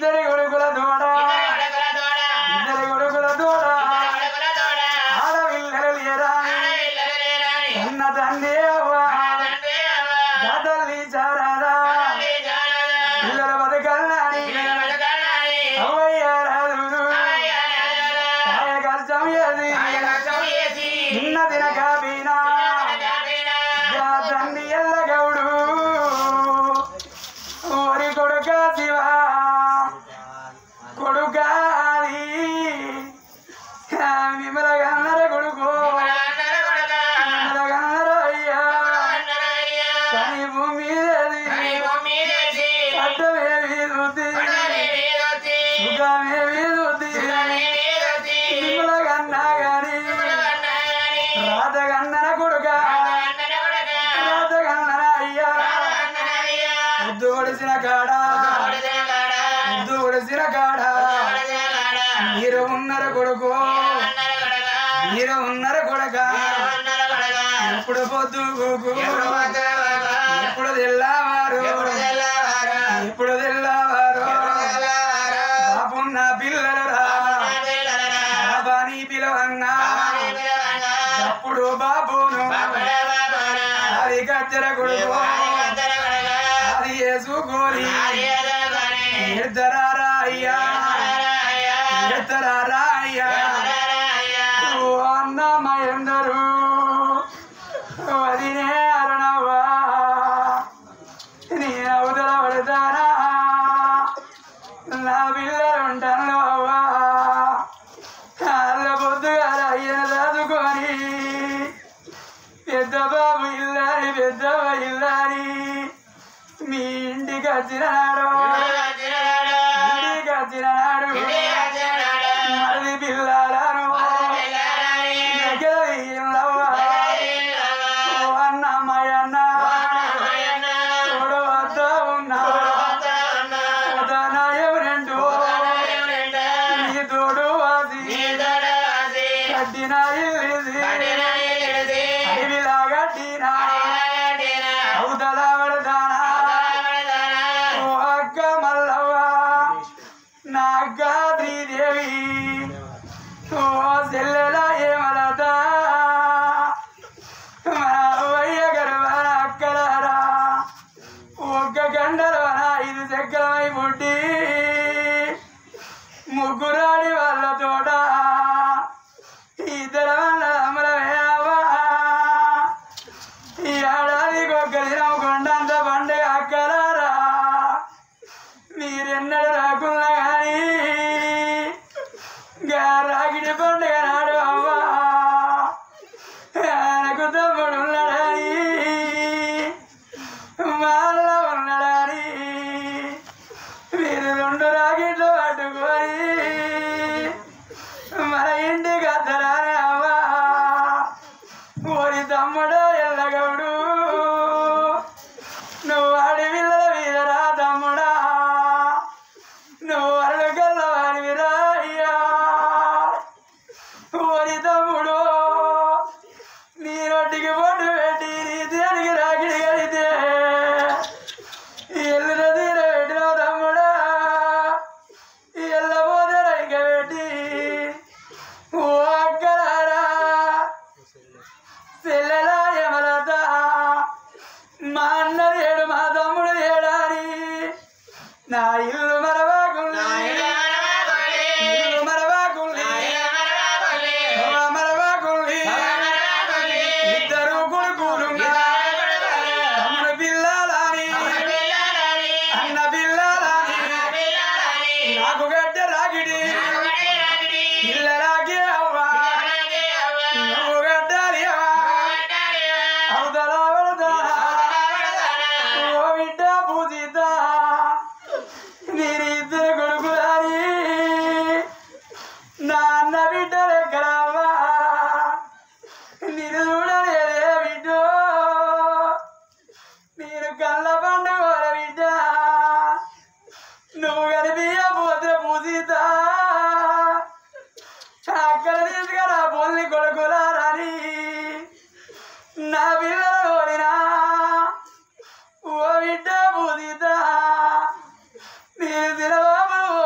ఇద్దరి కొడుకుల దూడ ఇద్దరి కొడుకుల దూడ ఆడపిల్లలు లేరా ఉన్న తండ్రి అవ్వ తల్లి చారాదా పిల్లల బతకల్లాని అవ్వయ్య రాదు కాయ కష్టం ఏది నిన్న దినక బీనా తండ్రి ఎల్లగౌడు ఓరి కొడుక శివ కొడుకాది విమల గన్నర కొడుకు విమల గన్నర అయ్యా కానీ భూమి మీదది అడ్డమేమి శుద్ధి సుఖమేమి శుద్ధి విమల గన్నా గాని రాధ గన్నర కొడుక రాధ గన్నర అయ్యా ముద్దు ఒడిసిన కాడ ముద్దు ఒడిసిన కాడ మీరు ఉన్నర కొడుకు మీరు ఉన్నర కొడక ఎప్పుడు పొద్దు కూకు ఎప్పుడు తెల్లవారు ఎప్పుడు తెల్లవారు బాబున్న పిల్లలు రా బాబాని పిలవన్నా అప్పుడు బాబును అది కత్తెర కొడుకు అది వేసుకోని ఎద్దరారా అయ్యా ఎద్దరారా అయ్యా ఓ అన్నమయందరు వదినే అరుణవ్వా నీ అవతల పడతానా నా పిల్లలుంటాను అవ్వా అల్ల పొద్దుగా అయ్యన చదువుకొని పెద్ద బాబు ఇల్లారి పెద్దవ ఇల్లారి మీ ఇంటికి వచ్చిన నాడు ఇంటికి వచ్చిన నాడు మరిది పిల్లలను దగ్గర ఇల్లవ్వా ఓ అన్నమయ్యన్న తోడు వద్ద ఉన్నా ఉదనాయం రెండు నీ తోడు వాసి కట్టిన ఇల్లిది అడవిలా కట్టిన అవతల పడతానా ఓ అక్క మల్లవ్వ నా అక్క శ్రీదేవి ఓ చెల్లెల ఏమలత మన అవ్వయ్య గర్భాన అక్కలారా ఒక్క గంటలోన ఐదు చక్రమై పుట్టి ముగ్గురాడి వాళ్ళ తోట ఇద్దరు వాళ్ళ అమరమేవా ఈ ఏడాదికి ఒక్క దినం కొండంత పండుగ అక్కలారా మీరెన్నడు రాకున్నా కానీ గా రాగిడి పండుగ నాడు అవ్వా ఆయనకు తమ్ముడు ఉన్నాడని వాళ్ళ ఉన్నాడని మీరు రెండు రాగిట్లు పట్టుకొని మన ఇంటికి అద్దరాని అవ్వా ఓరి తమ్ముడు ఎల్లగౌడు నువ్వు అడవిల్ల వీరరా తమ్ముడా నువ్వు అరడు కల్ల వాడివిరా అయ్యా ఓరి తమ్ముడు నీ రొట్టికి పొట్టు పెట్టి నీ దేనికి రాకిడి కడితే ఎల్లున తీర పెట్టిన తమ్ముడా ఎల్లబోతే రైక పెట్టి ఓ అక్కలారా చెల్లెలా యమలత మా అన్న ఏడు మా తమ్ముడు ఏడాని నా ఇల్లు మరవాకుండా ఇల్లు మరవాకుండా మరవాకుండా ఇద్దరు కొడుకులు తమ్ముడు పిల్లలని అన్న పిల్లలని నాకు గడ్డ రాగిడి ఇల్ల రాగి అవ్వా నువ్వు గడ్డాలి అవతల పడతానా ఓ బిడ్డ పూజిత మీరిద్దరు కొడుకులని నా అన్న బిడ్డ లెక్కరావా మీరు చూడలేదే బిడ్డో మీరు కళ్ళ పండుగ బిడ్డ నువ్వు కనిపించబోతే పూజిత అక్కడ తీసుకురా పొల్లి కొడుకులారని నా పిల్లలు కోరినా ఓ బిడ్డ పూజిత నీ దినబాబులు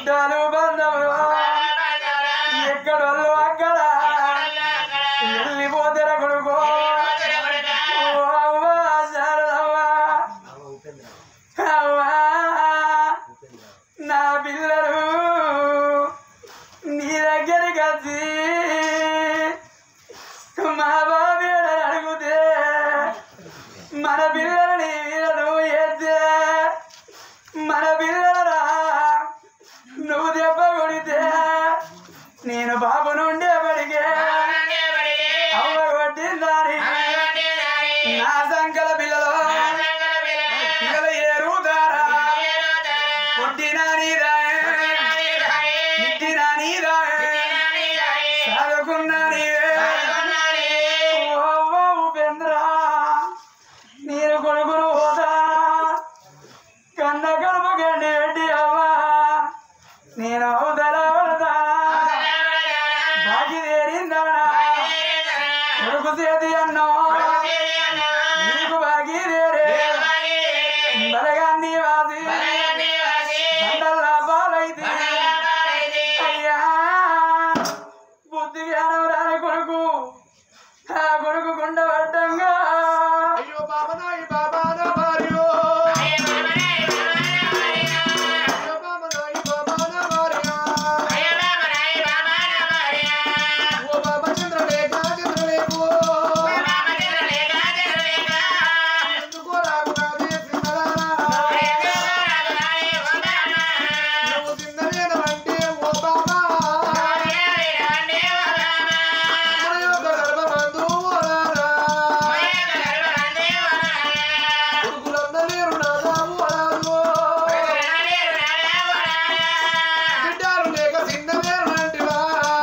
చుట్టాలు బంధములు ఎక్కడోళ్ళు అక్కడ వెళ్ళిపోతారా కొడుకు ఓ అవ్వా శారదవ్వా అవ్వా నా పిల్లలు నీ దగ్గరికి వచ్చి మా బాబీ అడిగితే మన పిల్లల్ని వీరను ఎత్తే మన పిల్లలరా నువ్వు దెబ్బ కొడితే నేను బాబు నుండి పడిగే అవ్వ కొట్టిందని నా సంకల పిల్లలు పిల్లలు ఏరుతారా కొట్టినా నీరాయే ఇట్టినా నీరాయే చదువుకున్నా నీవే ఓ ఉపేంద్ర నేను కొడుకును పోతా కన్న కడుపు గండి పెట్టి అవ్వా నేను అవతల పడతా బాకి తేరిందాడా కొడుకు చేతి అన్నో నీకు బాకి తేరే బలగాన్ని వాసి బండల్లా పాలైతే అయ్యా బుద్ధి జ్ఞానం రాని కొడుకు ఆ కొడుకు గుండె పడ్డంగా అయ్యో బాబా నాయి బాబా నా భార్యో అయ్యో బాబా నాయి బాబా నా భార్య ఓ బాబా చంద్రలేఖ చంద్రలేఖో ఎందుకో రాకు నా దేశింగలారా నువ్వు తిన్నవేనవంటే ఓ బాబా మన యొక్క గర్భమందు ఓరారా కొడుకులందరూ నాదాము వరాలు బిడ్డలు లేక చిన్నవేనంటివా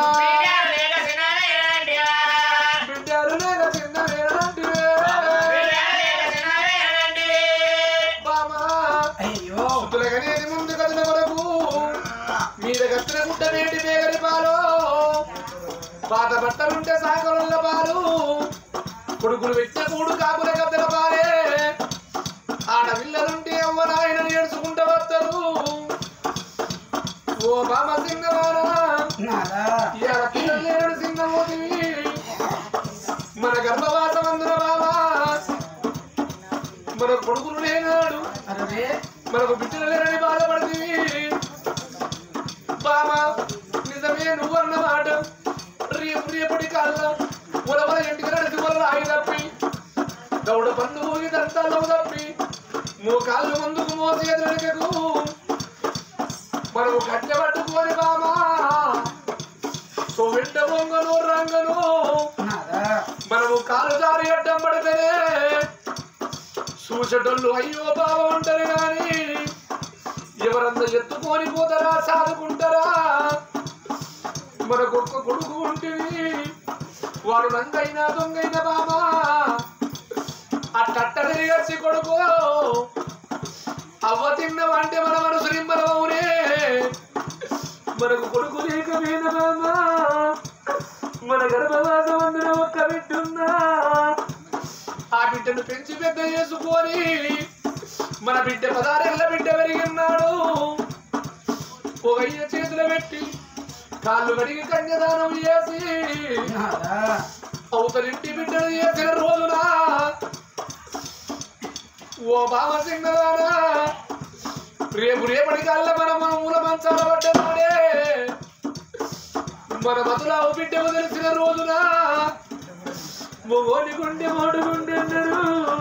బిడ్డలు లేక చిన్నవేనంటివే బామా అయ్యో సుతులగనేది ముందు కదిన వరకు మీద కత్తిన గుడ్డ నేటి మేగరి పాలు పాత బట్టలుంటే సాగరుల పాలు కొడుకులు పెట్టిన కూడు కాపుల కత్తెల పాలే ఆడపిల్లలుంటే అవ్వనాయన నేర్చుకుంటూ వస్తారు ఓ బామ సింగవారా నాదా ఇవాళ పిల్లలు లేడు సింగమోతివి మన గర్భవాసం అందున బాబా మన కొడుకులు లేనాడు అరే మనకు బిడ్డలు లేరని బాధపడుతుంది బామా నిజమే నువ్వన్న మాట రేపు రేపటి కాళ్ళ ఉలవల ఇంటికి నడిచి వల్ల ఆగి తప్పి దౌడ పండు ఇదంతా లవ్ తప్పి మోకాళ్ళు ముందుకు మోసి ఎదురుకు మనము కట్టె పట్టుకొని బామా సో వెంట బొంగను రంగను నాదా మనము కాలు జారి అడ్డం పడితేనే చూసేటోళ్ళు అయ్యో బాబా ఉంటారు కానీ ఎవరంతా ఎత్తుకొని పోతారా సాదుకుంటారా మనకు ఒక్క కొడుకు ఉంటుంది వాడు నంగైనా దొంగైన బామా అట్టట్ట తిరిగచ్చి కొడుకు అవ్వ తిన్నవంటే మన మనసు నిమ్మలమవునే మనకు కొడుకు లేక మీద బామా మన గర్భవాసం అందులో ఒక్క బిడ్డున్నా ఆ బిడ్డను పెంచి పెద్ద చేసుకొని మన బిడ్డ పదారేళ్ల బిడ్డ పెరిగిన్నాడు ఒక అయ్య చేతులు పెట్టి కాళ్ళు కడిగి కన్యదానం చేసి నాదా అవతలింటి బిడ్డను చేసిన రోజున ఓ బామ సింగరానా రేపు రేపటి కల్లా మన మన మూల మంచాల పడ్డనాడే మన మధురావు బిడ్డకు తెలిసిన రోజున మొగోని గుండె మోడు గుండె అన్నారు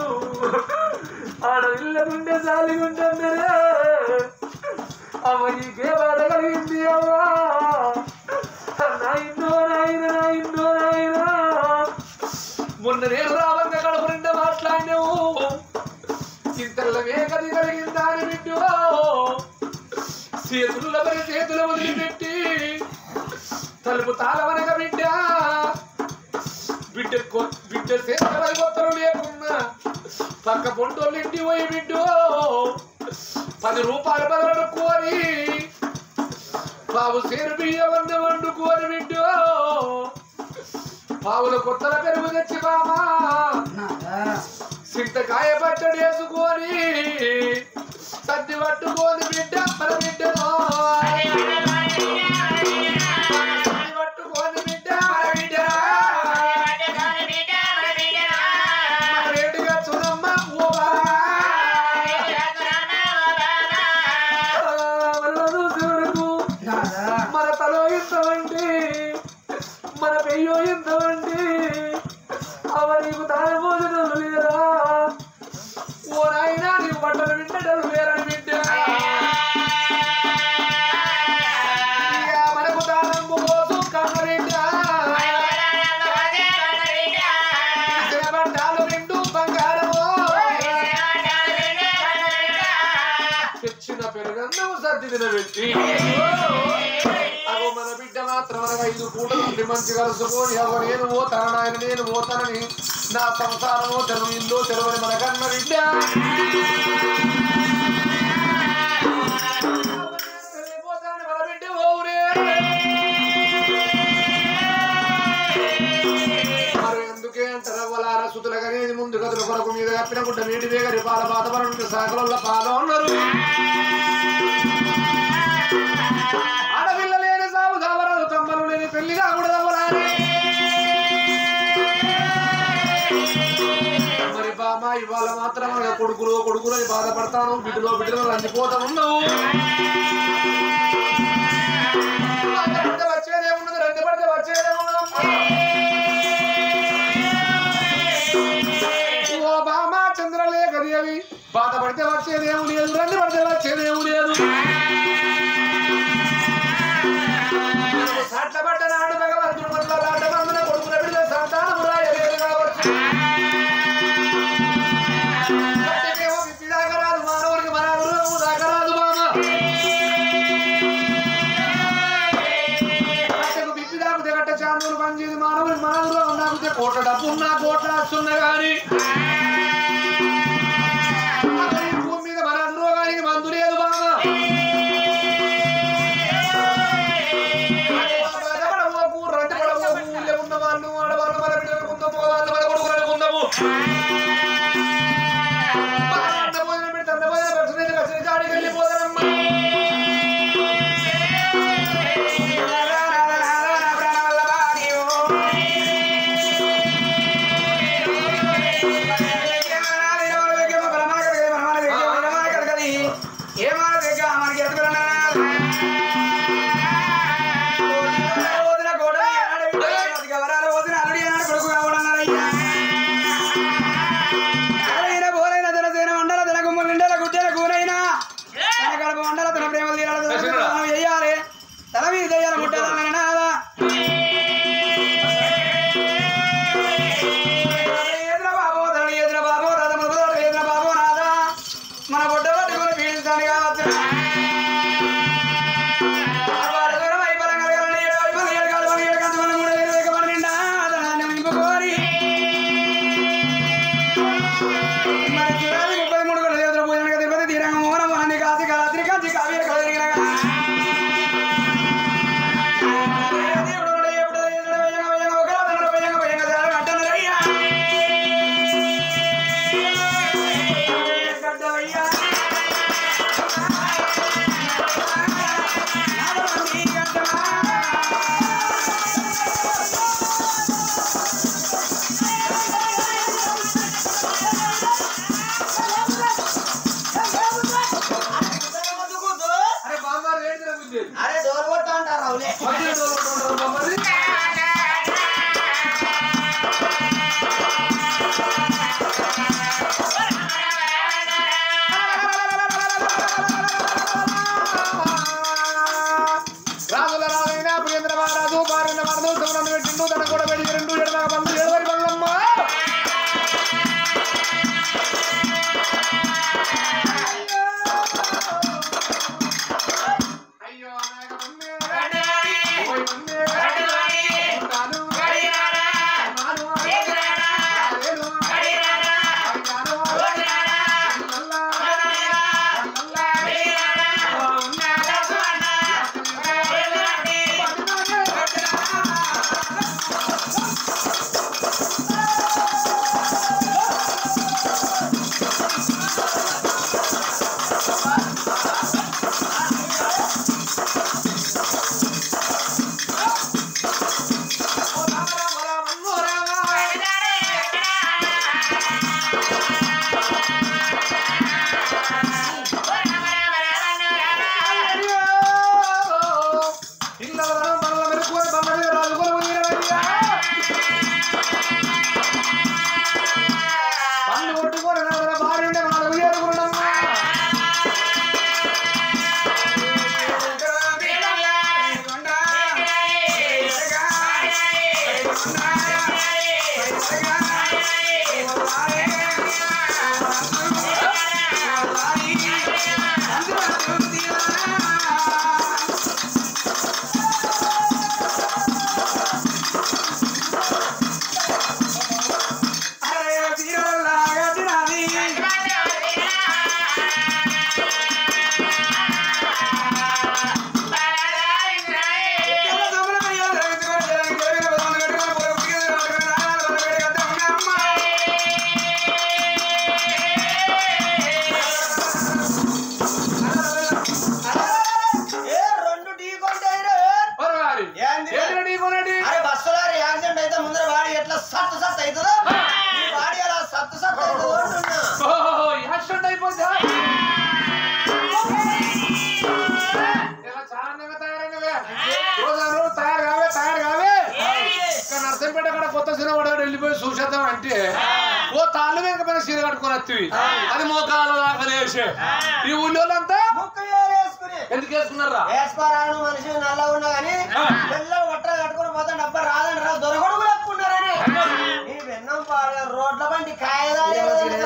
ఆడవిల్ల గుండె జాలి గుండె అన్నారు అమ్మ నీకే బాధ కలిగింది అవ్వా నాయనో నాయన నాయనో నాయన మొన్న నేను రావంగా కడుపు నిండా మాట్లాడినావు చింతల వేగది కలిగిందా అని బిడ్డు చేతుల పని చేతులు వదిలిపెట్టి తలుపు తాళవనక బిడ్డ బిడ్డ కొ- బిడ్డ చేతుల కొత్తలు లేకున్నా పక్క పొంటోళ్ళు ఇంటి పోయి బిడ్డు పది రూపాయలు బదలడుకోని బాబు సేరు బియ్యం వండుకోని బిడ్డు పావుల కొత్తల పెరుగు తెచ్చి బామా నాదా చింతకాయ పచ్చడి వేసుకొని సర్ది పట్టుకొని బిడ్డ మన బిడ్డలో తినబెట్టి అగో మన బిడ్డ మాత్రం అనగా ఐదు పూటలు ఉండి మంచి కలుసుకొని అగో నేను పోతాను నాయన నేను పోతానని నా సంసారము తెరువు ఇల్లు తెరవని మన కన్న బిడ్డ పోతానని మన బిడ్డ ఓరే మరి ఎందుకే అంటారా వాళ్ళ అరసుతుల అనేది ముందు గదుల కొరకు మీద కప్పిన గుడ్డ నీటి వేగరి పాల బాధపడ సాగల పాలు ఉన్నారు ఆడపిల్ల లేని సాగు దావరాలు తమ్మలు లేని పెళ్లి కాకూడదు అవ్వరారే. మరి బామ్మ ఇవాళ మాత్రం కొడుకులో కొడుకులో బాధపడతాను బిడ్డలో బిడ్డలో రంజిపోతా ఉన్నావు పడితే వచ్చేదే ఉండదు రంది పడితే వచ్చేదే ఉండదు ఓ బామ్మ చంద్రలేఖ దేవి బాధపడితే వచ్చేదేము లేదు రంది పడితే వచ్చేదేము లేదు సాట్ల పడ్డ నాడు భగవంతుడు పట్ల లాట మందున కొడుకుల బిడ్డ సంతానము రాయలేదు కావచ్చు కట్టెకేమో విప్పి దాకా రాదు మానవుడికి మనాదులు దాకా రాదు బామ కట్టెకు విప్పి దాకుతే కట్ట చాందులు పనిచేది మానవుడికి మనాదులు ఉన్నాకుతే కోట్ల డబ్బు ఉన్నా కోట్ల వస్తున్నా కానీ ఈ భూమి మీద మనాదులు కానీ మందు లేదు బామ తల మీద దయ్యాల ముట్టాలన్న నాదా ఎదుర బాబో ధరణి ఎదుర బాబో రథ మొదలు ఎదుర బాబో రాదా మన బొడ్డ పట్టుకొని పీడించాను కావచ్చు అపార దూరం అయిపోయిన కలగలని ఏడు అయిపోయిన ఏడు కాలువని ఏడు కంచుకొని మూడు వేలు వేగ పన్నెండా ధనాన్ని నింపుకోరి మరి చిరాది ముప్పై మూడు గంటల ఎదురు పూజనగా తిరుపతి తీరంగ మోహన మోహన్ని కాసి కాత్రి కాంచి కావ్య కలగిన దేవుడు ఎప్పుడు ఎదురు వేయంగా వేయంగా ఒక రాత్రి వేయంగా వేయంగా దారి అడ్డనరయ్యా గడ్డవయ్యా నాదమని గడ్డమా అరే బామ్మ రేటు తినబుద్ధి అరే డోర్ కొట్టా అంటారు రావులే మధ్యలో తోలుకుంటారు బామ్మది రాజుల రాజైన ప్రియంద్ర మహారాజు భార్య మరదు సుమనందు పెట్టిండు తన కూడా పెట్టి రెండు ఎడమ బంధు ఎడవరి బంగమ్మ అయ్యో నాయక మమ్మే ఓయ్ మమ్మే ఉంటాను నాను ఆరేను అయ్యాను నల్ల ఆ సత్తు సత్తు అవుతుందో నీ బాడీ అలా సత్తు సత్తు అవుతుందో అంటున్నా ఓహో యాక్సిడెంట్ అయిపోయిందా ఇలా చాలా అందంగా తయారైనవే రోజు ఆ రోజు తయారు కావే తయారు కావే ఇక్కడ నర్సంపేట కాడ కొత్త సినిమా పడ్డాడు వెళ్ళిపోయి చూసేద్దాం అంటే ఓ తాళ్ళు వెనకపోయిన చీర కట్టుకొని వస్తుంది అది మోకాల దాకా లేచి ఈ ఊళ్ళోళ్ళంతా ముక్క వేసుకుని ఎందుకు వేసుకున్నారా వేసుకోరాను మనిషి నల్ల ఉన్నా కానీ పిల్ల బట్టలు కట్టుకుని పోతే డబ్బా రాదని రా దొరకడుగు లేకున్నారని ఈ వెన్నం పాడు రోడ్ల బండి కాయదాని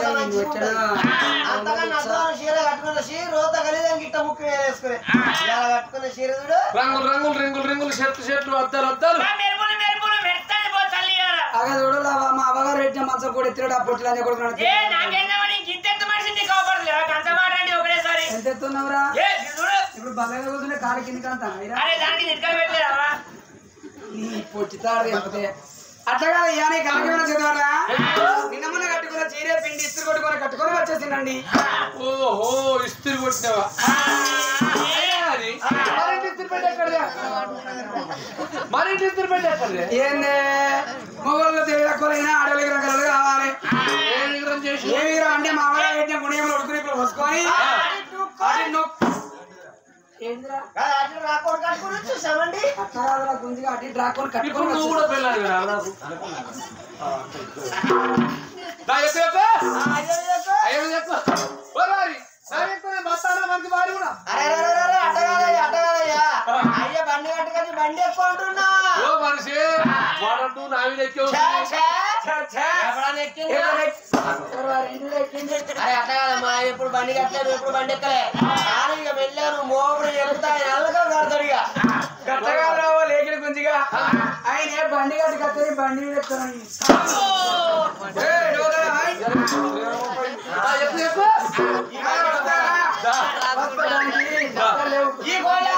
అంతగా నద్దం చీర కట్టుకున్న చీర రోత కలిసి గిట్ట ముక్క వేసుకుని ఇలా కట్టుకున్న చీర చూడు రంగులు రంగులు రింగులు రింగులు షర్ట్లు షర్ట్లు అద్దాలు అద్దాలు మెరుపులు మెరుపులు మెరుస్తాయి పో తల్లి గారు అగ చూడలా మా అవ్వగారు పెట్టిన మంచం కూడా ఎత్తిరాడు ఆ పొట్టిలా కొడుకున్నాడు ఏ నాకేందమ్మా నీకు ఇంతెంత మనిషిని కాపాడదు అంత మాట్లాడి ఒకటేసారి ఎంత ఎత్తున్నావురా ఏ ఇది చూడు ఇప్పుడు బల్లగా కూర్చుంటే కాలు కిందికి అంతా అరే దానికి నిట్కలు పెట్టలేదమ్మా నీ పొచ్చితాడు లేకపోతే అట్లా కాదు ఇయ్యా నీ కాలకేమైనా చదివారా నిన్న మొన్న కట్టుకున్న చీరే పిండి ఇస్త్రీ కొట్టుకొని కట్టుకొని వచ్చేసిందండి ఓహో ఇస్త్రీ కొట్టినావా అయినా అది మరింటి ఇస్త్రీ పెట్టి ఎక్కడిదే మరింటి ఇస్త్రీ పెట్టి ఎక్కడిదే ఏందే మొగోళ్ళు తెలివి తక్కువైనా ఆడవాళ్ళకి రకాలు కావాలి ఏ విగ్రహం చేసి ఏ వీరం అంటే మా అమ్మ పెట్టిన గుణ్యంలో ఉడుకుని ఇప్పుడు పోసుకొని అటు నొక్కు. ఏందిరా కాదు, అట్లా రాకూడదు కట్టుకుని చూసామండి అట్లా కాదురా గుంజిగా అటు ఇటు రాకొని ఇప్పుడు కట్టుకొని నువ్వు కూడా పెళ్ళాలి కదా నాకు నా ఎక్కువ ఎక్కువ అయ్యో ఎక్కువ ఓ రారి నా ఎక్కువ బస్తానా మనకి వారి కూడా అరే అరే, అరే, అరే, అట్ట కాదయ్యా అట్ట కాదయ్యా అయ్యా బండి కట్టుకొని బండి ఎక్కువ అంటున్నా ఓ మనిషి వాడంటూ నా మీద ఎక్కావు ఛే, ఛే. ఛే, ఛే. ఎప్పుడన్నా ఎక్కిందా? ఎవరు ఎక్కి- ఎవరు వారి ఇంట్లో ఎక్కింది? అరే అట్లా కాదమ్మా ఎప్పుడు బండి కట్టలేదు ఎప్పుడు బండి ఎక్కలే కానీ ఇక వెళ్ళాను మోపుడు ఎక్కుతా ఎల్లగా కడతాడు ఇక గట్టగా రావో లేకిడి గుంజిగా ఆయన ఏ బండి కట్టి కట్టి బండి మీద ఎక్కుతానని. ఏయ్, డోదరా, హాయ్. ఎక్కువ ఎక్కువ ఈ బండి వస్తారా? వస్తాడానికి గట్ట లేవు. ఈ కోళ్ళ